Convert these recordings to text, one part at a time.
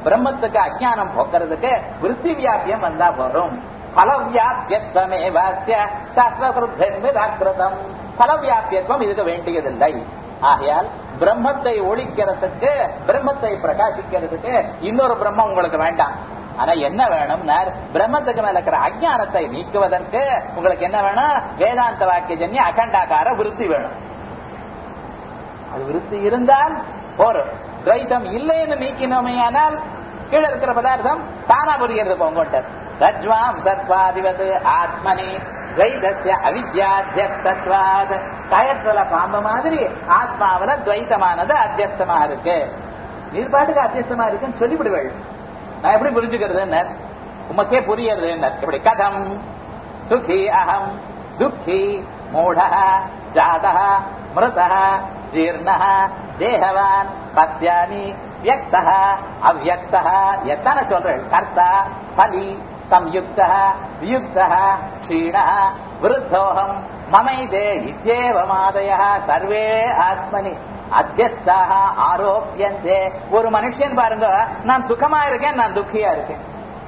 பிரம்மத்துக்கு அஜானம் போக்குறதுக்கு விருத்தி வியாபியம் வந்தா போறோம் பலவியாபியத்வமே வாசிய சாஸ்திரகிருத்தம் பலவியாபியத்துவம் இதுக்கு வேண்டியதில்லை ஆகையால் பிரம்மத்தை ஒழிக்கிறதுக்கு பிரம்மத்தை பிரகாசிக்கிறதுக்கு இன்னொரு பிரம்மம் உங்களுக்கு வேண்டாம் ஆனா என்ன வேணும்னா பிரம்மத்துக்கு மேல இருக்கிற அஜானத்தை நீக்குவதற்கு உங்களுக்கு என்ன வேணும் வேதாந்த வாக்கிய ஜன்ய அகண்டாகார விருத்தி வேணும் அது விருத்தி இருந்தால் போறோம் துவைத்தம் இல்லைன்னு நீக்கினோமையானால் கீழே இருக்கிற பதார்த்தம் தானா புரிகிறது போங்கோட்ட ரஜ்வாம் சர்வாதிபது ஆத்மனி துவைதஸ்ய அவித்யாத்தியஸ்தத்வாத் கயத்துல பாம்பு மாதிரி ஆத்மாவில துவைத்தமானது அத்தியஸ்தமா இருக்கு நீர் பாட்டுக்கு அத்தியஸ்தமா இருக்குன்னு சொல்லிவிடுவேள் நான் எப்படி புரிஞ்சுக்கிறது உமக்கே புரியறது எப்படி கதம் சுகி அகம் துக்கி மூட ஜாத மிருத ஜீர்ண தேகவான் பசியாமி வியக்த அவ்யக்த எத்தனை சொல்றேன் கர்த்தா பலி संयुक्तः वियुक्तः क्षीणः वृद्धोऽहम् ममैदे इत्येवमादयः सर्वे ஆத்மனி அத்தியஸ்தாக ஆரோப்பியந்தே ஒரு மனுஷன் பாருங்க நான் சுகமா இருக்கேன் நான் துக்கியா இருக்கேன்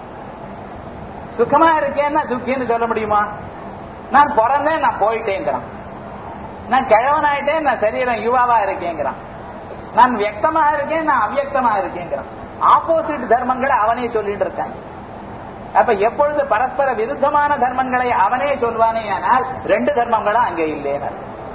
சுகமா இருக்கேன்னா துக்கின்னு சொல்ல முடியுமா நான் பிறந்தேன் நான் போயிட்டேங்கிறான் நான் கிழவனாயிட்டேன் நான் சரீரம் யுவாவா இருக்கேங்கிறான் நான் வியக்தமா இருக்கேன் நான் அவ்வியக்தமா இருக்கேங்கிறான் ஆப்போசிட் தர்மங்களை அவனே சொல்லிட்டு இருக்காங்க அப்ப எப்பொழுது பரஸ்பர விருத்தமான தர்மங்களை அவனே சொல்வானே ஆனால் ரெண்டு தர்மங்களும் அங்கே இல்லைன்னு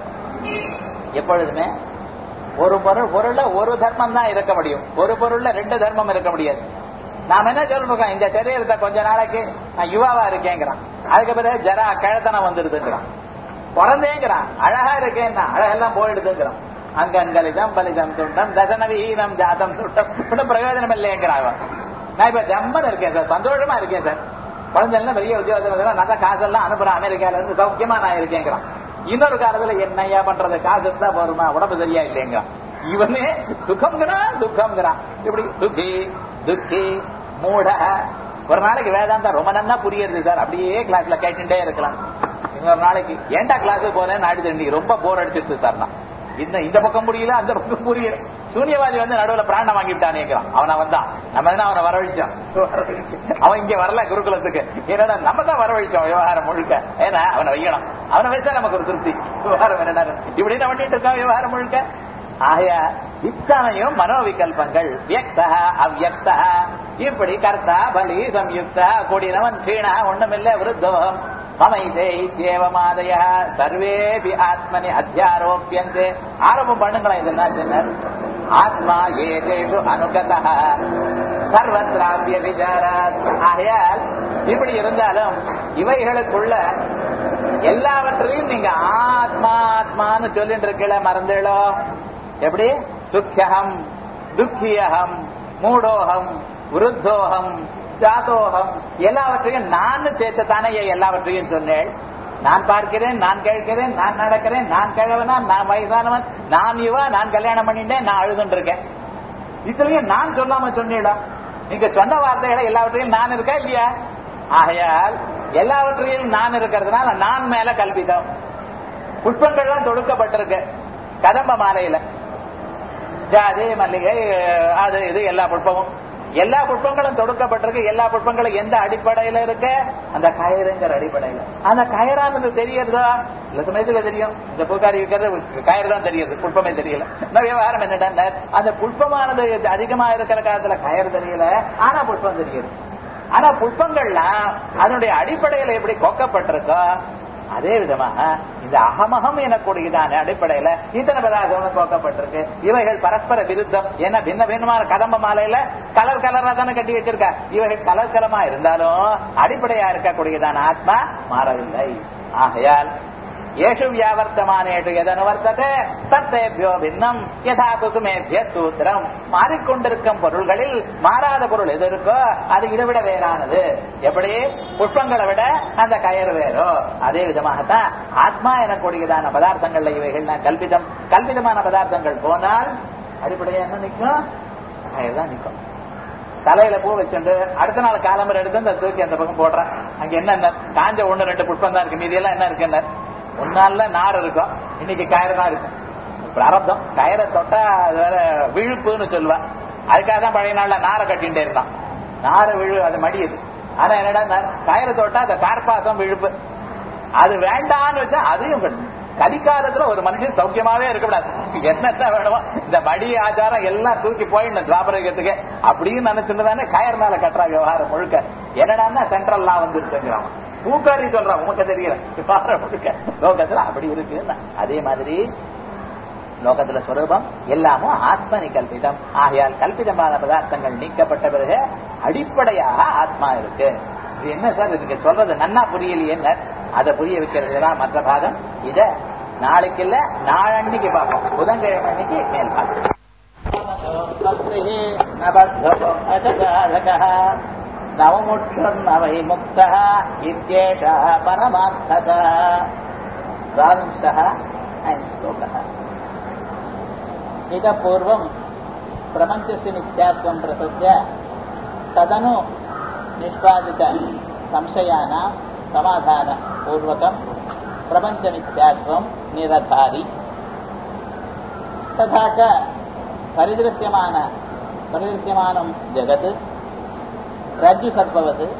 எப்பொழுதுமே ஒரு பொருள் பொருள்ல ஒரு தர்மம் தான் இருக்க முடியும் ஒரு பொருள்ல ரெண்டு தர்மம் இருக்க முடியாது நாம என்ன சொல்றோம் இந்த சரீரத்தை கொஞ்ச நாளைக்கு நான் யுவாவா இருக்கேங்கிறான் அதுக்கு பிறகு ஜரா கிழத்தனம் வந்துடுதுங்கிறான் பிறந்தேங்கிறான் அழகா இருக்கேன்னா அழகெல்லாம் போயிடுதுங்கிறான் அங்கங்கலிதம் பலிதம் துண்டம் தசனவீனம் ஜாதம் துட்டம் ஒன்றும் பிரயோஜனம் இல்லைங்கிறான் நான் இப்ப ஜம்மன் இருக்கேன் சார் சந்தோஷமா இருக்கேன் சார் குழந்தைலாம் பெரிய உத்தியோகத்தில் நல்ல காசெல்லாம் அனுப்புறேன் அமெரிக்கால இருந்து சௌக்கியமா நான் இருக்கேங்கிறான் இன்னொரு காலத்துல என்னையா பண்றது காசு இருந்தா போருமா உடம்பு சரியா இல்லைங்க இவனே சுகம்ங்கிறான் துக்கம்ங்கிறான் இப்படி சுகி துக்கி மூட ஒரு நாளைக்கு வேதாந்தா ரொம்ப நன்னா புரியுது சார் அப்படியே கிளாஸ்ல கேட்டுட்டே இருக்கலாம் இன்னொரு நாளைக்கு ஏன்டா கிளாஸ் போறேன்னு ஆடுது இன்னைக்கு ரொம்ப போர் அடிச்சிருக்கு சார் நான் இந்த இந்த பக்கம் புரியல அந்த பக்கம் புரியல சூன்யவாதி வந்து நடுவுல பிராணம் வாங்கிட்டானேங்கிறான் அவன் வந்தான் நம்ம என்ன அவனை வரவழிச்சோம் அவன் இங்க வரல குருகுலத்துக்கு ஏன்னா நம்ம தான் வரவழிச்சோம் விவகாரம் முழுக்க ஏன்னா அவனை வைக்கணும் அவனை வச்சா நமக்கு ஒரு திருப்தி விவகாரம் என்ன இப்படி பண்ணிட்டு இருக்கான் விவகாரம் முழுக்க ஆயா இத்தனையும் மனோவிகல்பங்கள் வியக்தா அவ்யக்தா இப்படி கர்த்தா பலி சம்யுக்தா கூடினவன் கீழா ஒண்ணுமில்ல விருத்தோகம் மமைதே இத்தியேவமாதய சர்வேபி ஆத்மனி அத்தியாரோப்பியந்தே ஆரம்பம் பண்ணுங்களேன் இதெல்லாம் சொன்னார் ஆத்மா ஏதேஷு அனுகதா சர்வத்ராபிய விசாராத் ஆகையால் இப்படி இருந்தாலும் இவைகளுக்குள்ள எல்லாவற்றையும் நீங்க ஆத்மா ஆத்மான்னு சொல்லிட்டு இருக்கல மறந்துளோ எப்படி சுக்கியகம் துக்கியகம் மூடோகம் விருத்தோகம் ஜாதோகம் எல்லாவற்றையும் நான் சேர்த்து தானே எல்லாவற்றையும் சொன்னேன் நான் பார்க்கிறேன் நான் கேட்கிறேன் நான் நடக்கிறேன் நான் கிழவனா நான் வயசானவன் நான் இவா நான் கல்யாணம் பண்ணிட்டேன் நான் அழுதுட்டு இருக்கேன் இதுலயும் நான் சொல்லாம சொன்னீடா நீங்க சொன்ன வார்த்தைகளை எல்லாவற்றையும் நான் இருக்கா இல்லையா ஆகையால் எல்லாவற்றையும் நான் இருக்கிறதுனால நான் மேல கல்பிதம் புஷ்பங்கள்லாம் தொடுக்கப்பட்டிருக்கு கதம்ப மாலையில ஜாதி மல்லிகை அது இது எல்லா புஷ்பமும் எல்லா புஷ்பங்களும் தொடுக்கப்பட்டிருக்கு எல்லா புஷ்பங்களும் எந்த அடிப்படையில இருக்கு அந்த கயிறுங்கிற அடிப்படையில அந்த கயிறானது தெரியறதா சில சமயத்துல தெரியும் இந்த பூக்காரி இருக்கிறது கயிறு தான் தெரியுது புஷ்பமே தெரியல இந்த விவகாரம் என்னடா அந்த புஷ்பமானது அதிகமா இருக்கிற காலத்துல கயிறு தெரியல ஆனா புஷ்பம் தெரியுது ஆனா புஷ்பங்கள்லாம் அதனுடைய அடிப்படையில எப்படி கொக்கப்பட்டிருக்கோ அதே விதமாக இந்த அகமகம் எனக்கூடியதான அடிப்படையில இத்தனை பதார்த்தம் கோக்கப்பட்டிருக்கு இவைகள் பரஸ்பர விருத்தம் ஏன்னா பின்ன பின்னமான கதம்ப மாலையில கலர் கலரா தானே கட்டி வச்சிருக்க இவைகள் கலர் கலமா இருந்தாலும் அடிப்படையா இருக்கக்கூடியதான ஆத்மா மாறவில்லை ஆகையால் ஏஷு வியாவர்த்தமானேஷு எதனுவர்த்ததே தத்தேபியோ பின்னம் யதா குசுமேபிய சூத்திரம் மாறிக்கொண்டிருக்கும் பொருள்களில் மாறாத பொருள் எது இருக்கோ அது இதை விட வேறானது எப்படி புஷ்பங்களை விட அந்த கயறு வேறோ அதே விதமாகத்தான் ஆத்மா எனக்கூடியதான பதார்த்தங்கள்ல இவைகள் கல்பிதம் கல்பிதமான பதார்த்தங்கள் போனால் அடிப்படையா என்ன நிற்கும் கயிறு தான் நிற்கும் தலையில பூ வச்சுட்டு அடுத்த நாள் காலம்பரை எடுத்து அந்த தூக்கி அந்த பக்கம் போடுறேன் அங்க என்ன காஞ்ச ஒண்ணு ரெண்டு புஷ்பம் தான் இருக்கு மீதி எல்லாம் என்ன இருக்கு ஒன்னால நார் இருக்கும் இன்னைக்கு கயிறு தான் இருக்கும் பிராரப்தம் கயிறை தொட்டா அது வேற விழுப்புன்னு சொல்லுவா அதுக்காக தான் பழைய நாள்ல நாரை கட்டிகிட்டே இருந்தான் நாரை விழு அது மடியுது ஆனா என்னடா கயிறு தொட்டா அந்த கார்பாசம் விழுப்பு அது வேண்டான்னு வச்சா அதையும் கட்டு கலிக்காலத்துல ஒரு மனுஷன் சௌக்கியமாவே இருக்கக்கூடாது என்னென்ன வேணுமோ இந்த மடி ஆச்சாரம் எல்லாம் தூக்கி போயிடணும் துவாபரகத்துக்கு அப்படின்னு நினைச்சுட்டு தானே கயர் மேல கட்டுறா விவகாரம் முழுக்க என்னடான்னா சென்ட்ரல் லா வந்துருக்குங்கிறான் பூக்காரி சொல்றான் உமக்கு தெரியல விவகாரம் முழுக்க லோகத்துல அப்படி இருக்கு அதே மாதிரி லோகத்துல ஸ்வரூபம் எல்லாமும் ஆத்மனி கல்பிதம் ஆகையால் கல்பிதமான பதார்த்தங்கள் நீக்கப்பட்ட பிறகு அடிப்படையாக ஆத்மா இருக்கு இது என்ன சார் இதுக்கு சொல்றது நன்னா புரியலையே அதை புரிய வைக்கிறது தான் மற்ற பாகம் இத நாளைக்கு இல்ல நாளன்னைக்கு பார்ப்போம் புதன்கிழமை அன்னைக்கு மேல் பார்ப்போம் நவமுற்றவை முக்த இத்யேஷ பரமார்த்தத द्वाविंशः अयं श्लोकः इतः पूर्वं प्रपञ्चस्य मिथ्यात्वं प्रसज्य तदनु निष्पादितसंशयानां समाधानपूर्वकं प्रपञ्चमिथ्यात्वं निरधारि तथा च परिदृश्यमान परिदृश्यमानं जगत् रज्जुसर्पवत्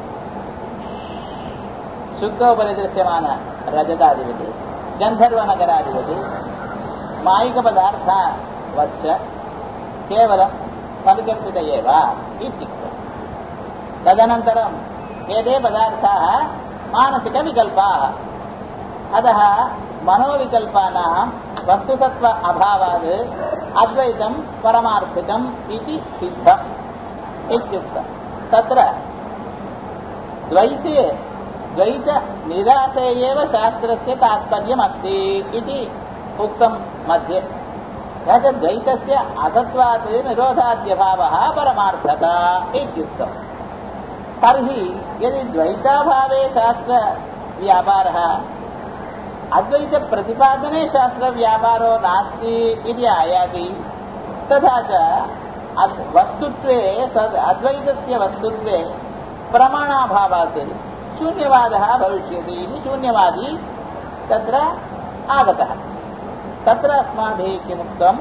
शुद्धौ परिदृश्यमान रजतादिवत् गन्धर्वनगरादिवत् मायिकपदार्थवच्च केवलं परिकल्पित एव इत्युक्तम् तदनन्तरम् एते पदार्थाः मानसिकविकल्पाः अतः मनोविकल्पानां वस्तुसत्त्व अभावात् अद्वैतं परमार्थिकम् इति सिद्धम् इत्युक्तम् तत्र द्वैते द्वैतनिराशे एव शास्त्रस्य तात्पर्यमस्ति इति उक्तं मध्ये तत् द्वैतस्य असत्त्वात् निरोधाद्यभावः परमार्थता इत्युक्तम् तर्हि यदि द्वैताभावे शास्त्रव्यापारः अद्वैतप्रतिपादने शास्त्रव्यापारो नास्ति इति आयाति तथा च वस्तुत्वे अद्वैतस्य वस्तुत्वे प्रमाणाभावात् शून्यवादः भविष्यति इति शून्यवादी तत्र आगतः तत्र अस्माभिः किमुक्तम्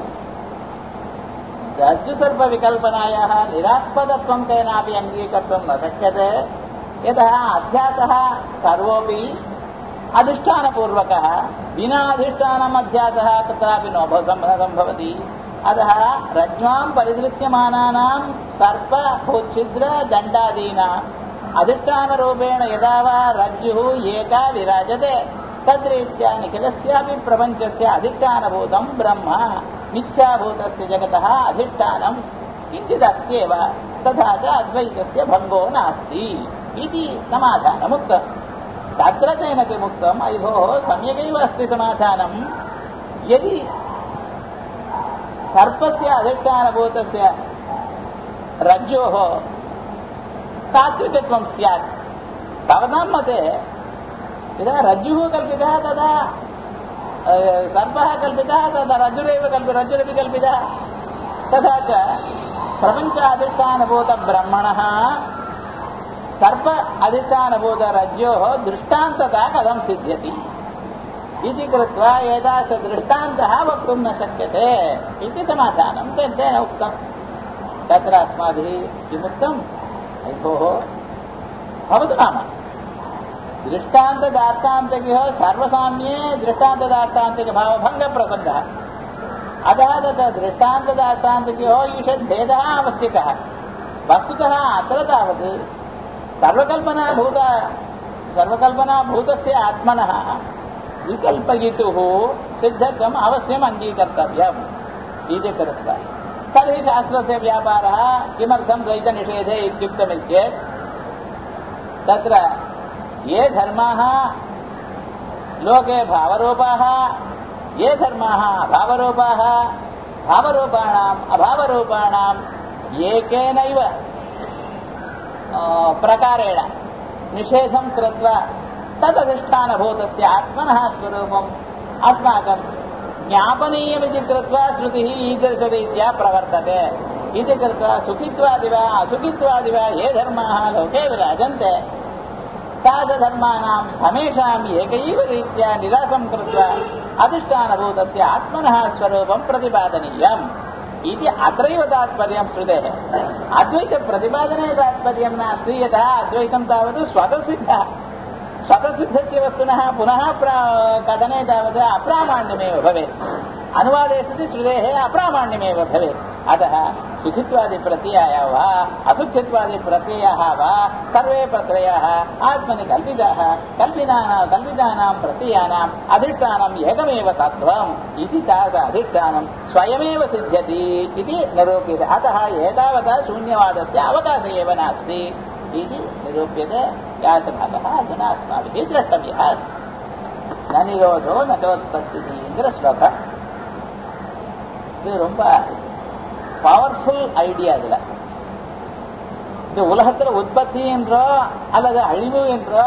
रज्जुसर्पविकल्पनायाः निरास्पदत्वं केनापि अङ्गीकर्तुं न शक्यते यतः अध्यासः सर्वोऽपि अधिष्ठानपूर्वकः विना अधिष्ठानम् अध्यासः कुत्रापि न सम्भवति अतः रज्ज्वां परिदृश्यमानानां सर्प छिद्रदण्डादीनाम् अधिष्ठानरूपेण यदा वा रज्जुः एका विराजते तद्रीत्या निखिलस्यापि प्रपञ्चस्य अधिष्ठानभूतं ब्रह्म मिथ्याभूतस्य जगतः अधिष्ठानं किञ्चिदस्त्येव तथा च अद्वैतस्य भङ्गो नास्ति इति समाधानमुक्तम् तत्र तेन किमुक्तम् अयि भोः सम्यगेव अस्ति समाधानं यदि सर्पस्य अधिष्ठानभूतस्य रज्जोः तात्विकत्वं स्यात् भवतां मते यदा रज्जुः कल्पितः तदा सर्पः कल्पितः तदा रज्जुरेव कल्पि रज्जुरपि कल्पितः तथा च प्रपञ्चाधिष्ठानभूतब्रह्मणः सर्प अधिष्ठानभूतरज्जोः दृष्टान्तता कथं सिद्ध्यति इति कृत्वा एतादृशदृष्टान्तः वक्तुं न शक्यते इति समाधानं तेन उक्तम् तत्र अस्माभिः किमुक्तम् भोः भवतु नाम दृष्टान्तदार्तान्तिकः सर्वसाम्ये दृष्टान्तदार्तान्तिकभावभङ्गप्रसङ्गः अतः तत्र दृष्टान्तदार्तान्तिकयोः ईषद्भेदः आवश्यकः वस्तुतः अत्र तावत् सर्वकल्पनाभूत सर्वकल्पनाभूतस्य आत्मनः विकल्पयितुः सिद्धत्वम् अवश्यम् अङ्गीकर्तव्यम् इति कृत्वा तर्हि शास्त्रस्य व्यापारः किमर्थं द्वैतनिषेधे इत्युक्तमित्येत् तत्र ये धर्माः लोके भावरूपाः ये धर्माः अभावरूपाः भावरूपाणाम् अभावरूपाणाम् एकेनैव प्रकारेण निषेधं कृत्वा तदधिष्ठानभूतस्य आत्मनः स्वरूपम् अस्माकं ज्ञापनीयमिति कृत्वा श्रुतिः ईदृशरीत्या प्रवर्तते इति कृत्वा सुखित्वादि वा असुखित्वादि वा ये धर्माः लोके विराजन्ते तादधर्माणां समेषाम् एकैव रीत्या निरासं कृत्वा अधिष्ठानभूतस्य आत्मनः स्वरूपं प्रतिपादनीयम् இது அத்தைவ தாத்பரியம் ஸ்ருதே அத்வைத பிரதிபாதனே தாத்பரியம் நாஸ்தி யதா அத்வைதம் தாவது ஸ்வதசித்த स्वतसिद्धस्य वस्तुनः पुनः कथने तावत् अप्रामाण्यमेव भवेत् अनुवादे सति श्रुतेः अप्रामाण्यमेव भवेत् अतः सुखित्वादिप्रत्ययाः वा असुखित्वादिप्रत्ययाः वा सर्वे प्रत्ययाः आत्मनि कल्पिताः कल्पिनानां कल्पितानां प्रत्ययानाम् अधिष्ठानम् एकमेव तत्त्वम् इति तावत् अधिष्ठानं स्वयमेव सिद्ध्यति इति निरूप्यते अतः एतावता शून्यवादस्य अवकाशः एव नास्ति इति निरूप्यते व्यासभागः अधुना अस्माभिः द्रष्टव्यः न निरोधो न चोत्पत्तिங்கிற ஸ்லோகம் இது ரொம்ப பவர்ஃபுல் ஐடியா இதுல இந்த உலகத்துல உற்பத்தி என்றோ அல்லது அழிவு என்றோ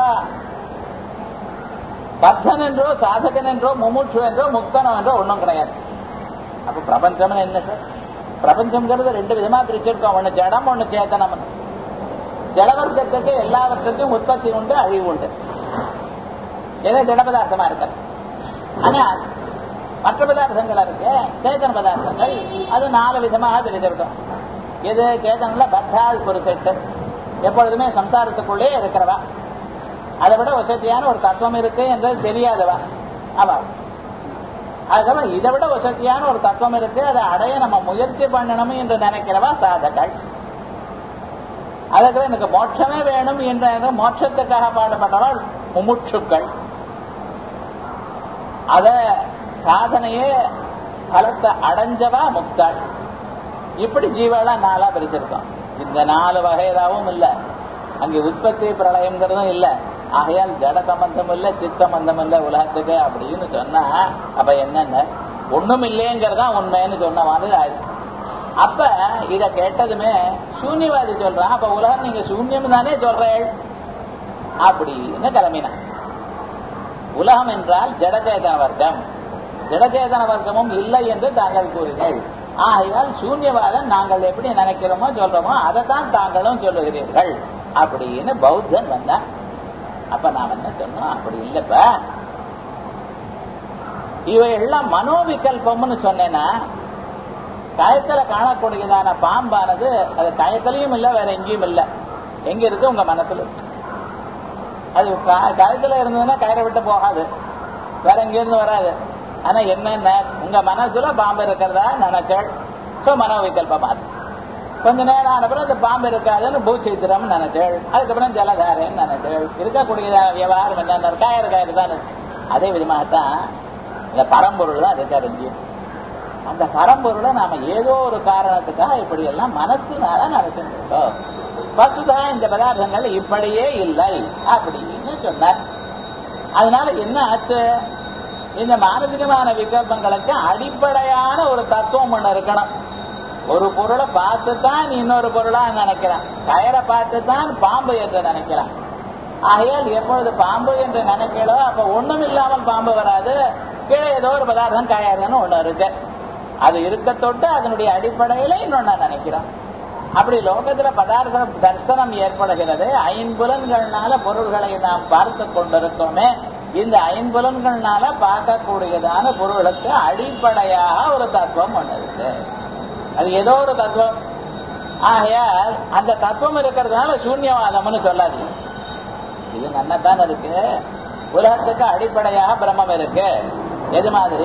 பத்தன் என்றோ சாதகன் என்றோ முமுட்சு என்றோ முக்தனம் என்றோ ஒன்றும் கிடையாது அப்ப பிரபஞ்சம்னு என்ன சார் பிரபஞ்சம்ங்கிறது ரெண்டு விதமா பிரிச்சிருக்கோம் ஒண்ணு ஜடம் ஒண்ணு சேத்தனம் ஜடவர்க்கத்துக்கு எல்லாவற்றுக்கும் உற்பத்தி உண்டு அழிவு உண்டு ஏதோ திட பதார்த்தமா இருக்கு ஆனா மற்ற பதார்த்தங்கள் இருக்கு சேதன பதார்த்தங்கள் அது நாலு விதமாக பிரிச்சிருக்கும் எது சேதனம்ல பத்தாள் ஒரு செட்டு எப்பொழுதுமே சம்சாரத்துக்குள்ளே இருக்கிறவா அதை விட வசதியான ஒரு தத்துவம் இருக்கு என்றது தெரியாதவா அவா அதுக்கப்புறம் இதை விட வசதியான ஒரு தத்துவம் இருக்கு அதை அடைய நம்ம முயற்சி பண்ணணும் என்று நினைக்கிறவா சாதகள் அதுக்கு எனக்கு மோட்சமே வேணும் என்ற மோட்சத்துக்காக பாடுபட்டவள் முமுட்சுக்கள் அத சாதனையே பலத்தை அடைஞ்சவா முக்தாள் இப்படி ஜீவாலாம் நாளா பிரிச்சிருக்கோம் இந்த நாலு வகைதாவும் இல்ல அங்கே உற்பத்தி பிரளயம்ங்கிறதும் இல்ல ஆகையால் ஜட சம்பந்தம் இல்ல சித் சம்பந்தம் இல்ல உலகத்துக்கு அப்படின்னு சொன்னா அப்ப என்னென்ன ஒண்ணும் இல்லைங்கிறதா உண்மைன்னு சொன்ன மாதிரி ஆயிடுச்சு அப்ப இத கேட்டதுமே சூன்யவாதி சொல்றான் அப்ப உலகம் நீங்க சூன்யம் தானே சொல்றேள் அப்படின்னு கிளம்பினான் உலகம் என்றால் ஜடச்சேதன வர்க்கம் ஜடச்சேதன வர்க்கமும் இல்லை என்று தாங்கள் கூறினீர்கள் ஆகையால் சூன்யவாதம் நாங்கள் எப்படி நினைக்கிறோமோ சொல்றோமோ அதைத்தான் தாங்களும் சொல்லுகிறீர்கள் அப்படின்னு பௌத்தன் வந்தான் அப்ப நாம் என்ன சொன்னோம் அப்படி இல்லப்ப இவை எல்லாம் மனோவிகல்பம்னு சொன்னேன்னா கயத்துல காணக்கூடியதான பாம்பானது அது கயத்திலையும் இல்லை வேற எங்கேயும் இல்லை எங்க இருக்கு உங்க மனசுல இருக்கு அது கயத்துல இருந்ததுன்னா கயிறை விட்டு போகாது வேற எங்கிருந்து வராது ஆனா என்னென்ன உங்க மனசுல பாம்பு இருக்கிறதா நினைச்சல் சோ மனோவிகல்பமா கொஞ்ச நேரம் ஆனப்புறம் அந்த பாம்பு இருக்காதுன்னு பூச்சித்திரம் நினைச்சல் அதுக்கப்புறம் ஜலதாரன்னு நினைச்சல் இருக்கக்கூடிய விவகாரம் என்ன கயிறு கயிறு தான் அதே விதமாகத்தான் இந்த பரம்பொருள் தான் இருக்காரு இங்கேயும் அந்த பரம்பொருளை நாம ஏதோ ஒரு காரணத்துக்காக இப்படி எல்லாம் மனசுனால நினைச்சிருக்கோம் பசுதா இந்த பதார்த்தங்கள் இப்படியே இல்லை அப்படின்னு சொன்னார் அதனால என்ன ஆச்சு இந்த மானசிகமான விகல்பங்களுக்கு அடிப்படையான ஒரு தத்துவம் ஒண்ணு இருக்கணும் ஒரு பொருளை பார்த்து தான் இன்னொரு பொருளா நினைக்கிறான் கயரை பார்த்து தான் பாம்பு என்று நினைக்கிறான் ஆகையால் எப்பொழுது பாம்பு என்று நினைக்கிறோ அப்ப ஒண்ணும் இல்லாமல் பாம்பு வராது கீழே ஏதோ ஒரு பதார்த்தம் கயறுன்னு ஒண்ணு இருக்கு அது இருக்க தொட்டு அதனுடைய அடிப்படையில இன்னொன்னு நினைக்கிறோம் அப்படி லோகத்துல பதார்த்த தர்சனம் ஏற்படுகிறது ஐம்புலன்கள்னால பொருள்களை நாம் பார்த்து கொண்டிருக்கோமே இந்த ஐம்புலன்கள்னால பார்க்கக்கூடியதான பொருளுக்கு அடிப்படையாக ஒரு தத்துவம் ஒண்ணு இருக்கு அது ஏதோ ஒரு தத்துவம் ஆகையால் அந்த தத்துவம் இருக்கிறதுனால சூன்யவாதம்னு சொல்லாது இது நன்னதான் இருக்கு உலகத்துக்கு அடிப்படையாக பிரம்மம் இருக்கு எது மாதிரி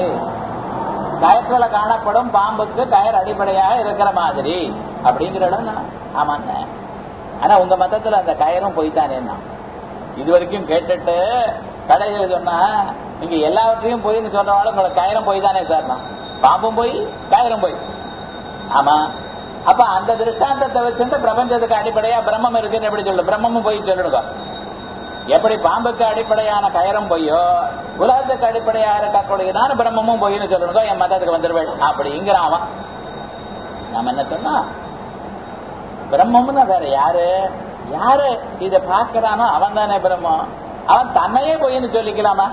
கயத்துல காணப்படும் பாம்புக்கு கயர் அடிப்படையாக இருக்கிற மாதிரி அப்படிங்கிற இடம் ஆமாங்க ஆனா உங்க மதத்துல அந்த கயரும் போய்த்தானே இது வரைக்கும் கேட்டுட்டு கடைசியில் சொன்னா நீங்க எல்லாவற்றையும் போயின்னு சொல்றவாலும் உங்களுக்கு கயிறம் போய் தானே சார் பாம்பும் போய் கயிறும் போய் ஆமா அப்ப அந்த திருஷ்டாந்தத்தை வச்சுட்டு பிரபஞ்சத்துக்கு அடிப்படையா பிரம்மம் இருக்குன்னு எப்படி சொல்லு பிரம்மமும் போய் சொல்லிடுங்க எப்படி பாம்புக்கு அடிப்படையான கயரம் பொய்யோ உலகத்துக்கு அடிப்படையா இருக்கக்கூடியதான பிரம்மமும் பொய்னு சொல்லணுங்க என் மதத்துக்கு வந்துடுவேன் அப்படிங்கிறான் அவன் நாம என்ன சொன்னோம் பிரம்மம்னு வேற யாரு யாரு இத பாக்குறானோ அவன் தானே பிரம்மம் அவன் தன்னையே பொய்ன்னு சொல்லிக்கலாமா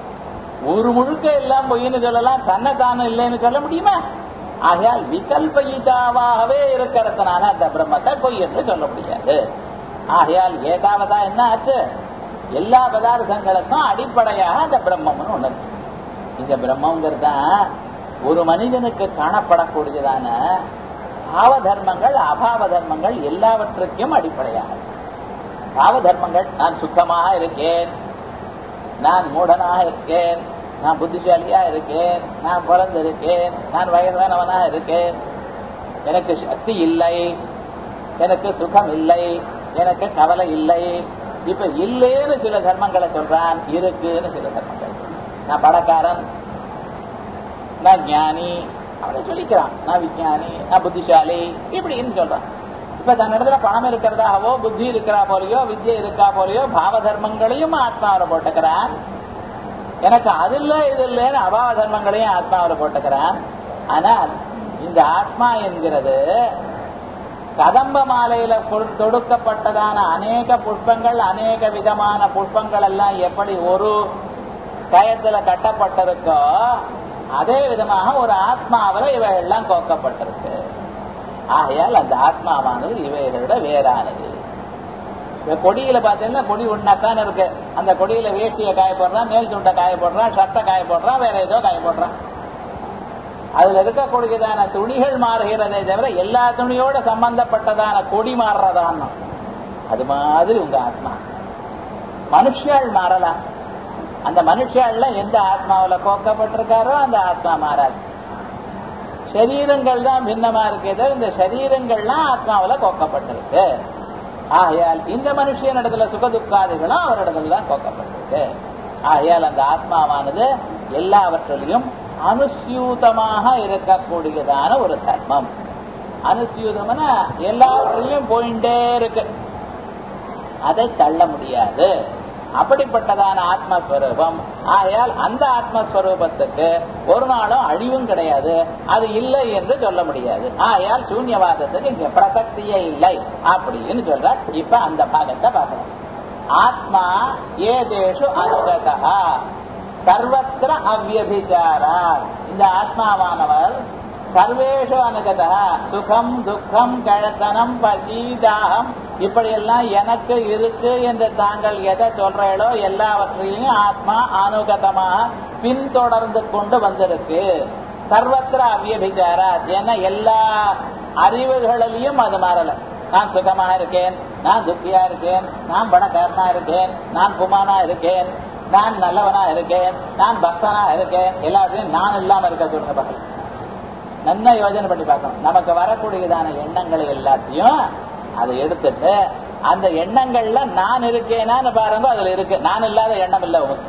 ஒரு முழுக்க எல்லாம் பொய்ன்னு சொல்லலாம் தன்னை தானே இல்லைன்னு சொல்ல முடியுமா ஆகையால் விகல்பயிதாவாகவே இருக்கிறதுனால அந்த பிரம்மத்தை பொய் என்று சொல்ல முடியாது ஆகையால் ஏதாவதா என்ன ஆச்சு எல்லா பதார்த்தங்களுக்கும் அடிப்படையாக அந்த பிரம்மம்னு ஒண்ணு இருக்கு இந்த பிரம்மங்கிறது தான் ஒரு மனிதனுக்கு காணப்படக்கூடியதான பாவ தர்மங்கள் அபாவ தர்மங்கள் எல்லாவற்றுக்கும் அடிப்படையாக பாவ தர்மங்கள் நான் சுத்தமாக இருக்கேன் நான் மூடனாக இருக்கேன் நான் புத்திசாலியா இருக்கேன் நான் பிறந்திருக்கேன் நான் வயதானவனாக இருக்கேன் எனக்கு சக்தி இல்லை எனக்கு சுகம் இல்லை எனக்கு கவலை இல்லை இப்ப இல்லேன்னு சில தர்மங்களை சொல்றான் இருக்குன்னு சில தர்மங்கள் நான் பணக்காரன் நான் ஞானி அவனை சொல்லிக்கிறான் நான் விஞ்ஞானி நான் புத்திசாலி இப்படின்னு சொல்றான் இப்ப தன்னிடத்துல பணம் இருக்கிறதாவோ புத்தி இருக்கிறா போலயோ வித்யை இருக்கா போலயோ பாவ தர்மங்களையும் ஆத்மாவில போட்டுக்கிறான் எனக்கு அது இல்ல இது இல்லைன்னு அபாவ தர்மங்களையும் ஆத்மாவில போட்டுக்கிறான் ஆனால் இந்த ஆத்மா என்கிறது கதம்ப மாலையில கொடு- தொடுக்கப்பட்டதான அநேக புஷ்பங்கள் அநேக விதமான புஷ்பங்கள் எல்லாம் எப்படி ஒரு கயத்துல கட்டப்பட்டிருக்கோ அதே விதமாக ஒரு ஆத்மாவில இவையெல்லாம் கோக்கப்பட்டிருக்கு ஆகையால் அந்த ஆத்மாவானது இவைகளோட வேறானது இந்த கொடியில பாத்தீங்கன்னா கொடி ஒன்னாத்தான் இருக்கு அந்த கொடியில வேஷ்டியை காய போடுறான் மேல் துண்டை காய போடுறான் ஷர்ட்டை காய போடுறான் வேற ஏதோ காய போடுறான் அதுல இருக்கக்கூடியதான துணிகள் மாறுகிறதே தவிர எல்லா துணியோட சம்பந்தப்பட்டதான கொடி மாறுறதான் அது மாதிரி உங்க ஆத்மா மனுஷியாள் மாறலாம் அந்த மனுஷியாள்ல எந்த ஆத்மாவுல கோக்கப்பட்டிருக்காரோ அந்த ஆத்மா மாறாது சரீரங்கள் தான் பின்னமா இருக்கே தவிர இந்த சரீரங்கள்லாம் ஆத்மாவுல கோக்கப்பட்டிருக்கு ஆகையால் இந்த மனுஷியன் இடத்துல சுகதுக்காதிகளும் அவரிடத்துல தான் கோக்கப்பட்டிருக்கு ஆகையால் அந்த ஆத்மாவானது எல்லாவற்றிலையும் அனுசியூதமாக இருக்கக்கூடியதான ஒரு தர்மம் அனுசியூதம்னா எல்லாவற்றிலையும் போயிட்டே இருக்கு அதை தள்ள முடியாது அப்படிப்பட்டதான ஆத்மஸ்வரூபம் ஆகையால் அந்த ஆத்மஸ்வரூபத்துக்கு ஒரு நாளும் அழிவும் கிடையாது அது இல்லை என்று சொல்ல முடியாது ஆகையால் சூன்யவாதத்துக்கு இங்க பிரசக்தியே இல்லை அப்படின்னு சொல்ற இப்ப அந்த பாகத்தை பார்க்கலாம் ஆத்மா ஏதேஷு அனுகதா சர்வத்திர அவ்யபிச்சாரா இந்த ஆத்மாவானவர் சர்வேஷு அனுகதா சுகம் துக்கம் கழத்தனம் பசி தாகம் இப்படியெல்லாம் எனக்கு இருக்கு என்று தாங்கள் எதை சொல்றீங்களோ எல்லாவற்றையும் ஆத்மா அனுகதமாக பின்தொடர்ந்து கொண்டு வந்திருக்கு சர்வத்திர அவ்யபிச்சாரா ஏன்னா எல்லா அறிவுகளிலையும் அது மாறல நான் சுகமாக இருக்கேன் நான் துக்கியா இருக்கேன் நான் பணக்காரனா இருக்கேன் நான் குமானா இருக்கேன் நான் நல்லவனா இருக்கேன் நான் பக்தனா இருக்கேன் எல்லாத்தையும் நான் இல்லாம இருக்க சொல்ற பகல் நல்லா யோசனை பண்ணி பார்க்கணும் நமக்கு வரக்கூடியதான எண்ணங்களை எல்லாத்தையும் அதை எடுத்துட்டு அந்த எண்ணங்கள்ல நான் இருக்கேனான்னு பாருங்க அதுல இருக்கு நான் இல்லாத எண்ணம் இல்லை உங்களுக்கு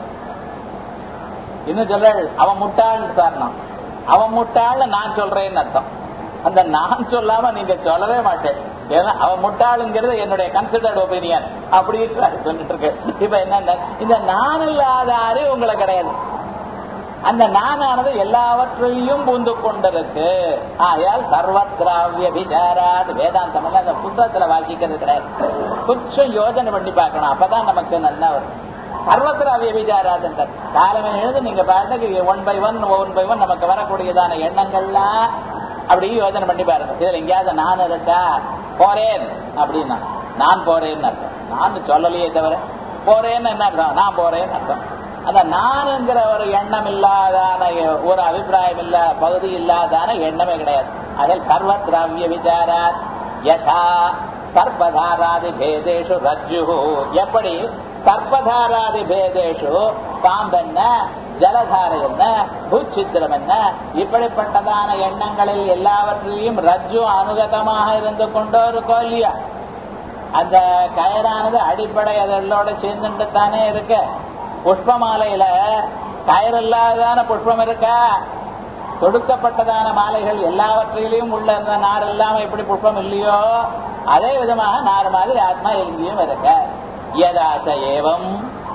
இன்னும் சொல்ற அவன் முட்டாள்னு காரணம் அவன் முட்டாள்னு நான் சொல்றேன்னு அர்த்தம் அந்த நான் சொல்லாம நீங்க சொல்லவே மாட்டேன் ஏன்னா அவன் முட்டாளுங்கிறது என்னுடைய கன்சிடர்ட் ஒப்பீனியன் அப்படி சொல்லிட்டு இருக்கு இப்ப என்ன இந்த நான் இல்லாத அறிவு உங்களை கிடையாது அந்த நானானது எல்லாவற்றையும் பூந்து கொண்டிருக்கு ஆகையால் சர்வத்ராவிய விசாராத் வேதாந்தம் எல்லாம் அந்த புத்தகத்துல வாசிக்கிறது கிடையாது கொஞ்சம் யோஜனை பண்ணி பார்க்கணும் அப்பதான் நமக்கு நல்லா வரும் சர்வத்ராவிய விசாராத் காலமே எழுது நீங்க பாட்டுக்கு one by one one by one நமக்கு வரக்கூடியதான எண்ணங்கள்லாம் அப்படி யோஜனை பண்ணி பாருங்க இதுல எங்கேயாவது நான் இருக்கா போறேன் அப்படின்னா நான் போறேன்னு அர்த்தம் நான் சொல்லலையே தவிர போறேன்னு என்ன அர்த்தம் நான் போறேன்னு அர்த்தம் அந்த நானுங்கிற ஒரு எண்ணம் இல்லாதான ஒரு அபிப்பிராயம் இல்ல பகுதி இல்லாதான எண்ணமே கிடையாது அதில் சர்வத்ராவிய விசாராத் யதா சர்பதாராதி பேதேஷு ரஜ்ஜு எப்படி சர்பதாராதி பேதேஷு பாம்பென்ன ஜலதாரை என்ன பூச்சித்திரம் என்ன இப்படிப்பட்டதான எண்ணங்களில் எல்லாவற்றிலையும் ரஜ்ஜு அனுகதமாக இருந்து கொண்டோ இருக்கோ இல்லையா அந்த கயரானது அடிப்படை அதோட சேர்ந்துட்டு தானே இருக்கு புஷ்பமாலையில கயிறு இல்லாதான புஷ்பம் இருக்கா தொடுக்கப்பட்டதான மாலைகள் எல்லாவற்றிலையும் உள்ள இந்த நார் இல்லாம எப்படி புஷ்பம் இல்லையோ அதே விதமாக நார் மாதிரி ஆத்மா எங்கேயும் இருக்க யதாச ஏவம்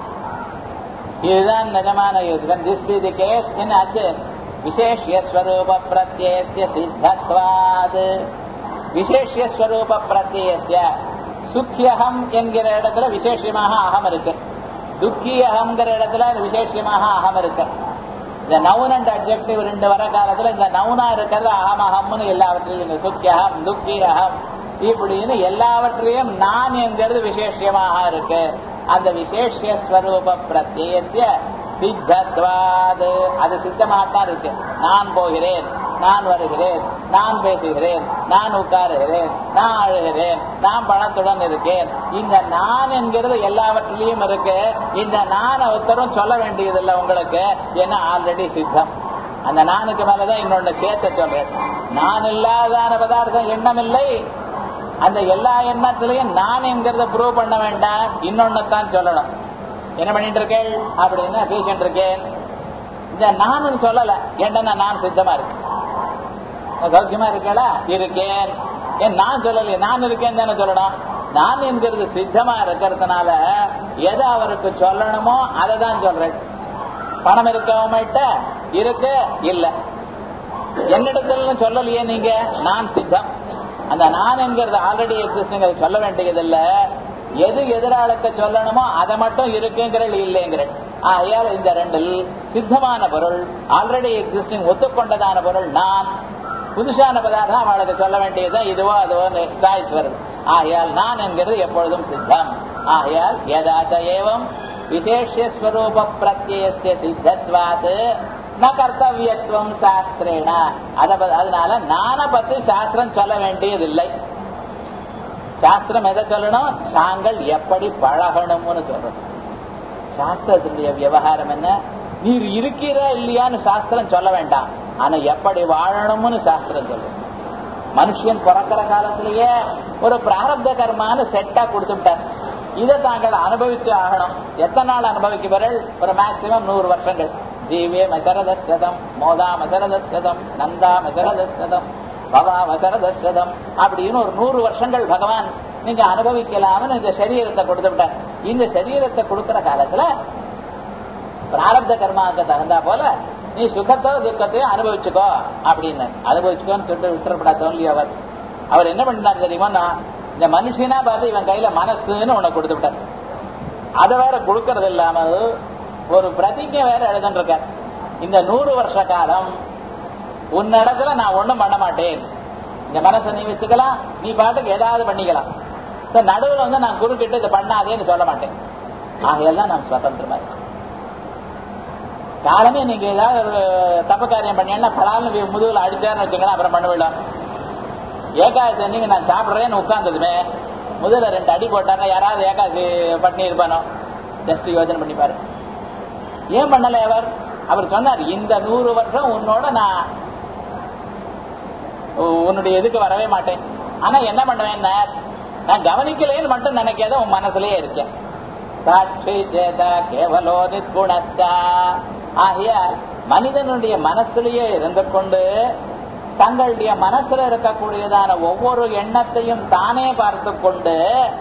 இதுதான் நிஜமான யோசனை திஸ் பி தி கேஸ் என்னாச்சு விசேஷிய ஸ்வரூப பிரத்யேசிய சித்தத்வாது விசேஷிய ஸ்வரூப பிரத்யேசிய சுக்கியகம் என்கிற இடத்துல விசேஷமாக அகம் இருக்கு துக்கி அகம்ங்கிற இடத்துல விசேஷமாக அகம் இருக்கு இந்த நவுன் அண்ட் அப்ஜெக்டிவ் ரெண்டு வர காலத்துல இந்த நவுனா இருக்கிறது அகம் அகம்னு எல்லாவற்றிலும் சுக்கியகம் துக்கி அகம் இப்படின்னு எல்லாவற்றையும் நான் என்கிறது விசேஷமாக இருக்கு அந்த விசேஷ ஸ்வரூப பிரத்யேசிய சித்தத்வாது அது சித்தமாகத்தான் இருக்கு நான் போகிறேன் நான் வருகிறேன் நான் பேசுகிறேன் நான் உட்காருகிறேன் நான் அழுகிறேன் நான் பணத்துடன் இருக்கேன் இந்த நான் என்கிறது எல்லாவற்றிலையும் இருக்கு இந்த நான் ஒருத்தரும் சொல்ல வேண்டியதில்லை உங்களுக்கு ஏன்னா ஆல்ரெடி சித்தம் அந்த நானுக்கு மேலதான் இன்னொன்னு சேர்த்த சொல்றேன் நான் இல்லாதான பதார்த்தம் எண்ணம் இல்லை அந்த எல்லா எண்ணத்திலையும் நான் என்கிறத ப்ரூவ் பண்ண வேண்டாம் இன்னொன்னு சொல்லணும் என்ன பண்ணிட்டு இருக்கேன் அப்படின்னா பேசிட்டு இருக்கேன் இந்த நான் சொல்லல ஏன்னா நான் சித்தமா இருக்கேன் சௌக்கியமா இருக்கல இருக்கேன் ஏன் நான் சொல்லலையே நான் இருக்கேன் தானே சொல்லணும் நான் என்கிறது சித்தமா இருக்கிறதுனால எதை அவருக்கு சொல்லணுமோ அதை தான் சொல்றேன் பணம் இருக்கவங்கிட்ட இருக்கு இல்ல என்னிடத்துல சொல்லலையே நீங்க நான் சித்தம் அந்த நான் என்கிறது ஆல்ரெடி எக்ஸிஸ்ட் சொல்ல வேண்டியதில்லை எது எதிராளுக்கு சொல்லணுமோ அதை மட்டும் இருக்குங்கிற இல்லைங்கிற ஆகையால் இந்த ரெண்டில் சித்தமான பொருள் ஆல்ரெடி எக்ஸிஸ்டிங் ஒத்துக்கொண்டதான பொருள் நான் புதுசான பதார்த்தம் அவளுக்கு சொல்ல வேண்டியது இதுவோ அதுவோ சாய்ஸ் வருது ஆகையால் நான் என்கிறது எப்பொழுதும் சித்தம் ஆகையால் எதாச்ச ஏவம் விசேஷஸ்வரூப பிரத்யேசிய சித்தத்வாத் ந கர்த்தவியத்துவம் சாஸ்திரேன அதனால நான பத்தி சாஸ்திரம் சொல்ல வேண்டியதில்லை சாஸ்திரம் எதை சொல்லணும் தாங்கள் எப்படி பழகணும்னு சொல்லணும் சாஸ்திரத்தினுடைய விவகாரம் என்ன நீர் இருக்கிற இல்லையான்னு சாஸ்திரம் சொல்ல வேண்டாம் ஆனா எப்படி வாழணும்னு சாஸ்திரம் சொல்லும் மனுஷன் பிறக்கிற காலத்திலேயே ஒரு பிராரப்த கர்மான்னு செட்டா கொடுத்துட்டார் இதை தாங்கள் அனுபவிச்சு ஆகணும் எத்தனை நாள் அனுபவிக்க பிறகு ஒரு மேக்சிமம் நூறு வருஷங்கள் ஜீவே மசரதம் மோதா மசரதம் நந்தா மசரதம் பவா மசரதம் அப்படின்னு ஒரு நூறு வருஷங்கள் பகவான் நீங்க அனுபவிக்கலாம்னு இந்த சரீரத்தை கொடுத்து விட்டார் இந்த சரீரத்தை கொடுக்கிற காலத்துல பிராரப்த கர்மாவுக்கு தகுந்தா போல நீ சுகத்தோ துக்கத்தையோ அனுபவிச்சுக்கோ அப்படின்னு அனுபவிச்சுக்கோன்னு சொல்லிட்டு விட்டுறப்படாத தோல்வி அவர் அவர் என்ன பண்ணார் தெரியுமா இந்த மனுஷனா பார்த்து இவன் கையில மனசுன்னு உன்னை கொடுத்து விட்டார் அதை வேற கொடுக்கறது இல்லாம ஒரு பிரதிஜை வேற எழுதுன்னு இருக்கார் இந்த நூறு வருஷ காலம் உன்னிடத்துல நான் ஒண்ணும் பண்ண மாட்டேன் இந்த மனசை நீ வச்சுக்கலாம் நீ பாட்டுக்கு ஏதாவது பண்ணிக்கலாம் நடுவில் வந்து நான் குறுக்கிட்டு இதை பண்ணாதேன்னு சொல்ல மாட்டேன் ஆகையெல்லாம் நான் சுதந்திரமா இருக்கேன் காலமே நீங்க ஏதாவது ஒரு தப்பு காரியம் பண்ணீங்கன்னா பலால்னு முதுகுல அடிச்சாருன்னு வச்சுக்கலாம் அப்புறம் பண்ணுவிடலாம் ஏகாதசி அன்னைக்கு நான் சாப்பிட்றேன்னு உட்கார்ந்ததுமே முதல்ல ரெண்டு அடி போட்டாருன்னா யாராவது ஏகாதசி பண்ணி இருப்பானோ ஜஸ்ட் யோஜனை பண்ணி பாரு ஏன் பண்ணல அவர் அவர் சொன்னார் இந்த நூறு வருஷம் உன்னோட நான் உன்னுடைய இதுக்கு வரவே மாட்டேன் ஆனா என்ன பண்ணுவேன் நான் கவனிக்கலேன்னு மட்டும் நினைக்காத உன் மனசுலயே இருக்கேன் சாட்சி சேத கேவலோ நிற்குணஸ்தா ஆகிய மனிதனுடைய மனசுலயே இருந்து கொண்டு தங்களுடைய மனசுல இருக்கக்கூடியதான ஒவ்வொரு எண்ணத்தையும் தானே பார்த்து கொண்டு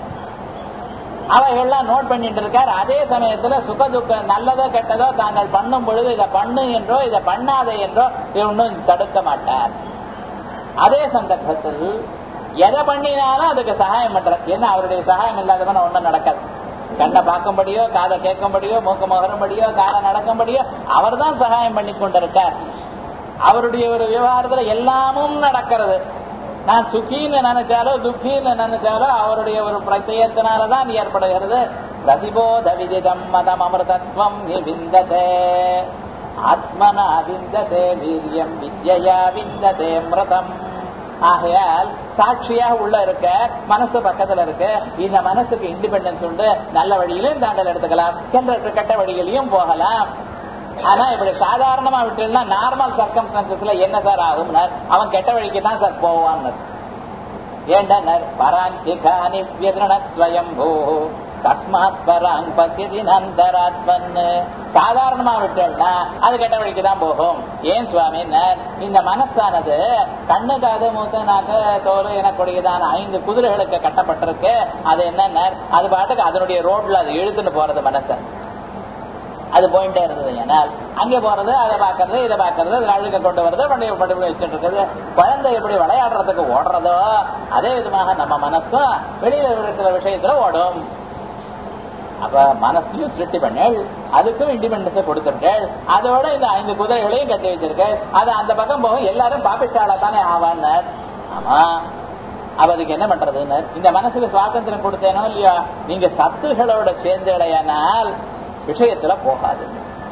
அவைகள்லாம் நோட் பண்ணிட்டு இருக்கார் அதே சமயத்துல சுக துக்க நல்லதோ கெட்டதோ தாங்கள் பண்ணும் பொழுது இதை பண்ணு என்றோ இதை பண்ணாதே என்றோ ஒன்றும் தடுக்க மாட்டார் அதே சந்தர்ப்பத்தில் எதை பண்ணினாலும் அதுக்கு சகாயம் பண்றார் ஏன்னா அவருடைய சகாயம் இல்லாதவன ஒன்றும் நடக்காது கண்ணை பார்க்கும்படியோ காதை கேட்கும்படியோ மூக்க முகரும்படியோ காலை நடக்கும்படியோ அவர் தான் சகாயம் பண்ணி கொண்டிருக்கார் அவருடைய ஒரு விவகாரத்துல எல்லாமும் நடக்கிறது நான் சுகின்னு நினைச்சாலோ துக்கின்னு நினைச்சாலோ அவருடைய ஒரு பிரத்யத்தினாலதான் ஏற்படுகிறது பிரதிபோத விதிதம் மதம் அமிர்தத்வம் விந்ததே ஆத்மனா விந்ததே வீரியம் வித்யா விந்ததே மிருதம் ஆகையால் சாட்சியாக உள்ள இருக்க மனசு பக்கத்துல இருக்கு இந்த மனசுக்கு இண்டிபெண்டன்ஸ் உண்டு நல்ல வழியிலும் தாண்டல் எடுத்துக்கலாம் கெட்ட கெட்ட வழியிலையும் போகலாம் ஆனா இப்படி சாதாரணமா விட்டுனா நார்மல் சர்க்கம்ஸ்டன்சஸ்ல என்ன சார் ஆகும் அவன் கெட்ட வழிக்கு தான் சார் போவான் ஏண்டனர் பராஞ்சிகானி வியதிரணத் ஸ்வயம்பூ தஸ்மாத் பராங் பசியதி நந்தராத்மன் சாதாரணமா விட்டேன்னா அது கெட்ட வழிக்கு தான் போகும் ஏன் சுவாமினர் இந்த மனசானது கண்ணு காது மூக்கு நாக்கு தோல் எனக்கூடியதான ஐந்து குதிரைகளுக்கு கட்டப்பட்டிருக்கு அது என்ன அது பாட்டுக்கு அதனுடைய ரோட்ல அது இழுத்துன்னு போறது மனசை அது போயிட்டே இருந்தது ஏனால் அங்கே போறது அதை பார்க்கறது இதை பார்க்கறது அது அழுக்க கொண்டு வருது வண்டியை பட்டு வச்சுட்டு இருக்குது குழந்தை எப்படி விளையாடுறதுக்கு ஓடுறதோ அதே விதமாக நம்ம மனசும் வெளியில இருக்கிற விஷயத்துல ஓடும் அப்ப மனசையும் சிருஷ்டி பண்ணேள் அதுக்கும் இண்டிபெண்டன்ஸை கொடுத்துட்டேள் அதோட இந்த ஐந்து குதிரைகளையும் கட்டி வச்சிருக்க அது அந்த பக்கம் போகும் எல்லாரும் பாப்பிட்டாளா தானே ஆவான்னார் ஆமா அவ அதுக்கு என்ன பண்றதுன்னு இந்த மனசுக்கு சுவாதந்திரம் கொடுத்தேனோ இல்லையா நீங்க சத்துகளோட சேர்ந்தடையானால் விஷயத்துல போகாது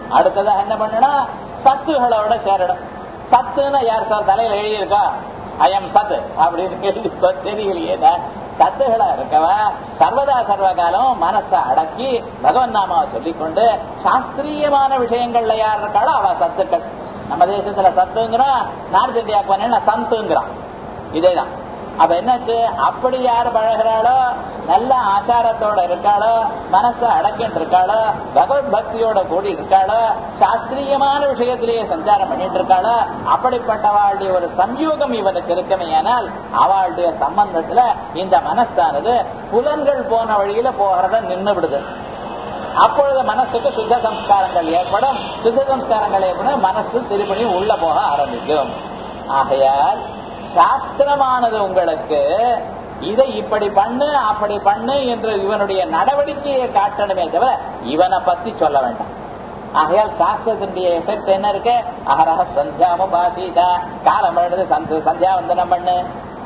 அடுத்ததாக என்ன பண்ணணும் சத்துகளோட சேரணும் சத்துன்னு யார் சார் தலையில எழுதியிருக்கா அயம் சத்து அப்படின்னு கேள்வி தெரியலையே சத்துகளா இருக்கவ சர்வதா சர்வகாலம் மனசை அடக்கி பகவன் நாமாவை சொல்லிக்கொண்டு சாஸ்திரியமான விஷயங்கள்ல யார் இருக்காளோ அவ சத்துக்கள் நம்ம தேசத்துல சத்துங்கிறோம் நார்த் இந்தியாவுக்கு பண்ண சந்துங்கிறான் இதேதான் அப்ப என்னாச்சு அப்படி யார் பழகிறாளோ நல்ல ஆச்சாரத்தோட இருக்காளோ மனசை அடக்கிட்டு இருக்காளோ பகவத் பக்தியோட கூடி இருக்காளோ சாஸ்திரியமான விஷயத்திலேயே சஞ்சாரம் பண்ணிட்டு இருக்காளோ அப்படிப்பட்டவாளுடைய ஒரு சம்யோகம் இவனுக்கு இருக்குமே ஆனால் அவளுடைய சம்பந்தத்துல இந்த மனசானது புலன்கள் போன வழியில போகிறத நின்று விடுது அப்பொழுது மனசுக்கு சுத்த சம்ஸ்காரங்கள் ஏற்படும் சுத்த சம்ஸ்காரங்கள் ஏற்படும் மனசு திருப்பணியும் உள்ள போக ஆரம்பிக்கும் ஆகையால் சாஸ்திரமானது உங்களுக்கு இதை இப்படி பண்ணு அப்படி பண்ணு என்று இவனுடைய நடவடிக்கையை காட்டணுமே தவிர இவனை பத்தி சொல்ல வேண்டாம் ஆகையால் சாஸ்திரத்தினுடைய எஃபெக்ட் என்ன இருக்கு அகரஹ சந்தியாம பாசீதா காலம் எழுது சந்த சந்தியாவந்தனம் பண்ணு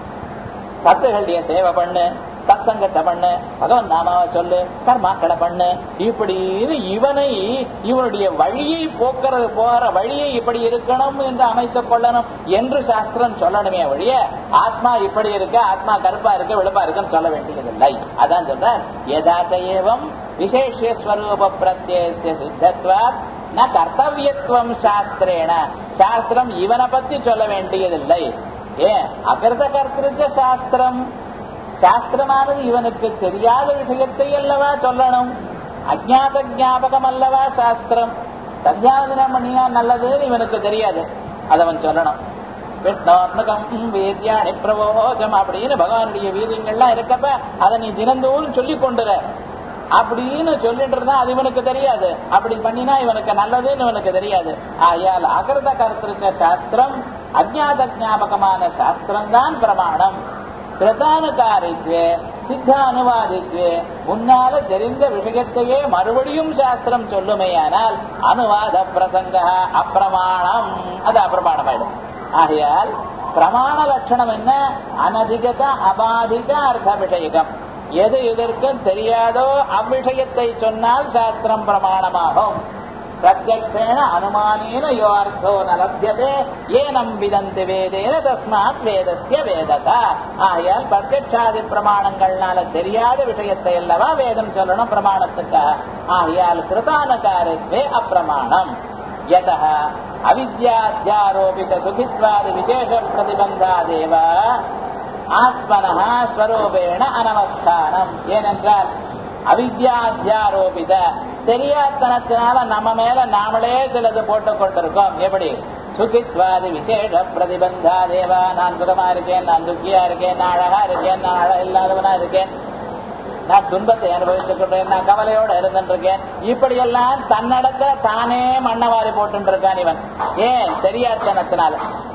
சத்துகளுடைய சேவை பண்ணு சத்சங்கத்தை பண்ணு பகவன் நாமாவை சொல்லு கர்மாக்களை பண்ணு இப்படின்னு இவனை இவனுடைய வழியை போக்குறது போற வழியை இப்படி இருக்கணும் என்று அமைத்துக் கொள்ளணும் என்று சாஸ்திரம் சொல்லணுமே வழிய ஆத்மா இப்படி இருக்க ஆத்மா கருப்பா இருக்க விழுப்பா இருக்குன்னு சொல்ல வேண்டியதில்லை அதான் சொல்ற யதாச்ச ஏவம் விசேஷஸ்வரூப பிரத்யேச சித்தத்வாத் ந கர்த்தவியத்துவம் சாஸ்திரேன சாஸ்திரம் இவனை பத்தி சொல்ல வேண்டியதில்லை ஏன் அகிருத கர்த்திருச்ச சாஸ்திரம் சாஸ்திரமானது இவனுக்கு தெரியாத விஷயத்தை அல்லவா சொல்லணும் அஜாத ஜாபகம் அல்லவா சாஸ்திரம் சந்தியாவதனம் பண்ணினா நல்லதுன்னு இவனுக்கு தெரியாது அதை அவன் சொல்லணும் விஷ்ணோத்மகம் வேத்யாணி பிரபோஜம் அப்படின்னு பகவானுடைய வீதியங்கள்லாம் இருக்கப்ப அதை நீ தினந்தோறும் சொல்லி கொண்டுற அப்படின்னு சொல்லிட்டு இருந்தா அது இவனுக்கு தெரியாது அப்படி பண்ணினா இவனுக்கு நல்லதுன்னு இவனுக்கு தெரியாது ஆயால் அகிருத கருத்திருக்க சாஸ்திரம் அஜாத ஜாபகமான சாஸ்திரம் தான் பிரமாணம் பிரதானகாரித்வே சித்த அனுவாதித்வே முன்னால தெரிந்த விஷயத்தையே மறுபடியும் சாஸ்திரம் சொல்லுமையானால் அனுவாத பிரசங்க அப்பிரமாணம் அது அப்பிரமாணமாயிடும் ஆகையால் பிரமாண லட்சணம் என்ன அனதிகத அபாதிக அர்த்த விஷயகம் எது இதற்கும் தெரியாதோ அவ்விஷயத்தை சொன்னால் சாஸ்திரம் பிரமாணமாகும் பிரத்யக்ஷேண அனுமானேன யோ அர்த்தோ ந லப்யதே ஏனம் விதந்தி வேதேன தஸ்மாத் வேதஸ்ய வேததா ஆகையால் பிரத்யக்ஷாதி பிரமாணங்கள்னால தெரியாத விஷயத்தை அல்லவா வேதம் சொல்லணும் பிரமாணத்துக்கு ஆகையால் கிருதானகாரத்வே அப்பிரமாணம் யத அவித்யாத்யாரோபித சுகித்வாதி விசேஷ பிரதிபந்தாதேவ ஆத்மனः ஸ்வரூபேண அனவஸ்தானம் ஏனென்றால் அவித்யாத்யாரோபித தெரியாதனத்தினால நம்ம மேல நாமளே சிலது போட்டுக் கொண்டிருக்கோம் எப்படி சுகித்வாதி விசேஷ பிரதிபந்தா தேவா நான் சுகமா இருக்கேன் நான் துக்கியா இருக்கேன் நான் அழகா இருக்கேன் நான் அழ இல்லாதவனா இருக்கேன் நான் துன்பத்தை அனுபவித்துக் கொண்டேன் நான் கவலையோட இருந்துருக்கேன் இப்படியெல்லாம் தன்னடத்த தானே மண்ணவாரி போட்டு இருக்கான் இவன் ஏன் தெரியாதனத்தினால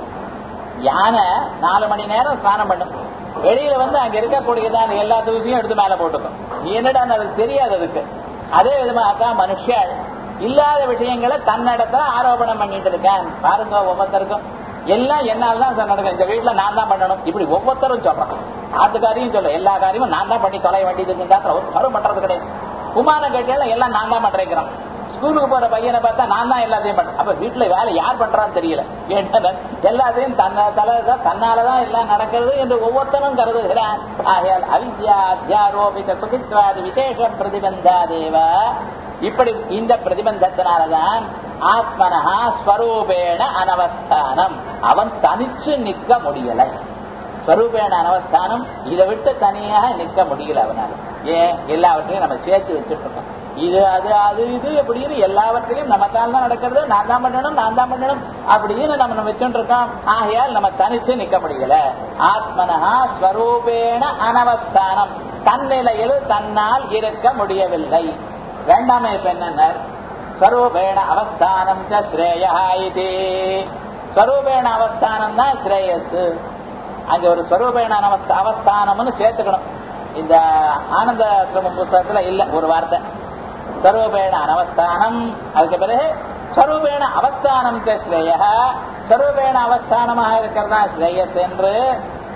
யானை நாலு மணி நேரம் ஸ்நானம் பண்ணும் வெளியில வந்து அங்க இருக்கக்கூடியதான் எல்லா தூசியும் எடுத்து மேல போட்டுக்கும் என்னடா அதுக்கு தெரியாது அதுக்கு அதே விதமாக தான் மனுஷன் இல்லாத விஷயங்களை தன்னிடத்துல ஆரோபணம் பண்ணிட்டு இருக்கான் பாருங்க ஒவ்வொருத்தருக்கும் எல்லாம் என்னால் தான் சார் நடக்கும் இந்த வீட்டுல நான் தான் பண்ணணும் இப்படி ஒவ்வொருத்தரும் சொல்றான் ஆத்துக்காரையும் சொல்ல எல்லா காரியமும் நான் தான் பண்ணி தொலை வேண்டியதுக்கு ஒரு தரும் பண்றது கிடையாது குமான கேட்டால எல்லாம் நான் தான் பண்றேங்கிறான் ஸ்கூலுக்கு போற பையனை பார்த்தா நான் தான் எல்லாத்தையும் பண்றேன் அப்ப வீட்டுல வேலை யார் பண்றான்னு தெரியல ஏன்னா எல்லாத்தையும் தன்ன தலை தன்னாலதான் எல்லாம் நடக்கிறது என்று ஒவ்வொருத்தரும் கருதுகிறான் ஆகையால் அவித்யா அத்தியாரோபித சுகித்வாதி விசேஷ பிரதிபந்தா தேவ இப்படி இந்த பிரதிபந்தத்தினாலதான் ஆத்மனஹா ஸ்வரூபேண அனவஸ்தானம் அவன் தனிச்சு நிற்க முடியலை ஸ்வரூபேண அனவஸ்தானம் இதை விட்டு தனியாக நிற்க முடியல அவனால ஏன் எல்லாவற்றையும் நம்ம சேர்த்து வச்சுட்டு இருக்கோம் இது அது அது இது அப்படின்னு எல்லாவற்றையும் நமக்கால் தான் நடக்கிறது நான் தான் பண்ணணும் நான் தான் பண்ணணும் அப்படின்னு நம்ம வச்சுட்டு இருக்கோம் ஆகையால் நம்ம தனிச்சு நிக்க முடியல ஆத்மனஹா ஸ்வரூபேண அனவஸ்தானம் தன்னிலையில் தன்னால் இருக்க முடியவில்லை ரெண்டாமே இப்ப என்ன ஸ்வரூபேண அவஸ்தானம் ஸ்ரேயா இது ஸ்வரூபேண அவஸ்தானம் தான் ஸ்ரேயஸ் அங்க ஒரு ஸ்வரூபேண அவஸ்த அவஸ்தானம்னு சேர்த்துக்கணும் இந்த ஆனந்த சிரமம் புஸ்தகத்துல இல்ல ஒரு வார்த்தை ஸ்வரூபேண அனவஸ்தானம் அதுக்கு பிறகு ஸ்வரூபேண அவஸ்தானம் ஸ்ரேய ஸ்வரூபேண அவஸ்தானமாக இருக்கிறதா ஸ்ரேயஸ் என்று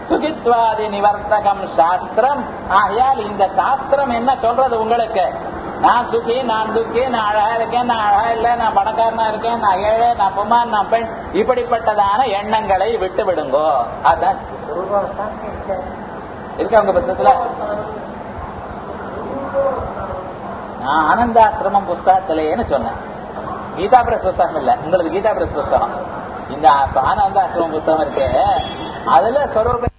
சுகித்வாதி நிவர்த்தகம் சாஸ்திரம் ஆகையால் இந்த சாஸ்திரம் என்ன சொல்றது உங்களுக்கு நான் சுகி நான் துக்கி நான் அழகா இருக்கேன் நான் அழகா இல்ல நான் பணக்காரனா இருக்கேன் நான் ஏழை நான் பொம்மான் நான் பெண் இப்படிப்பட்டதான எண்ணங்களை விட்டு விடுங்கோ அதான் இருக்கா உங்க புத்தகத்துல நான் ஆனந்தாசிரமம் புஸ்தகத்திலேன்னு சொன்னேன் கீதா பிரஸ் புஸ்தகம் இல்ல உங்களுக்கு கீதா பிரஸ் புஸ்தகம் இந்த ஆனந்தாசிரமம் புஸ்தகம் இருக்கு அதுல ஸ்வரூப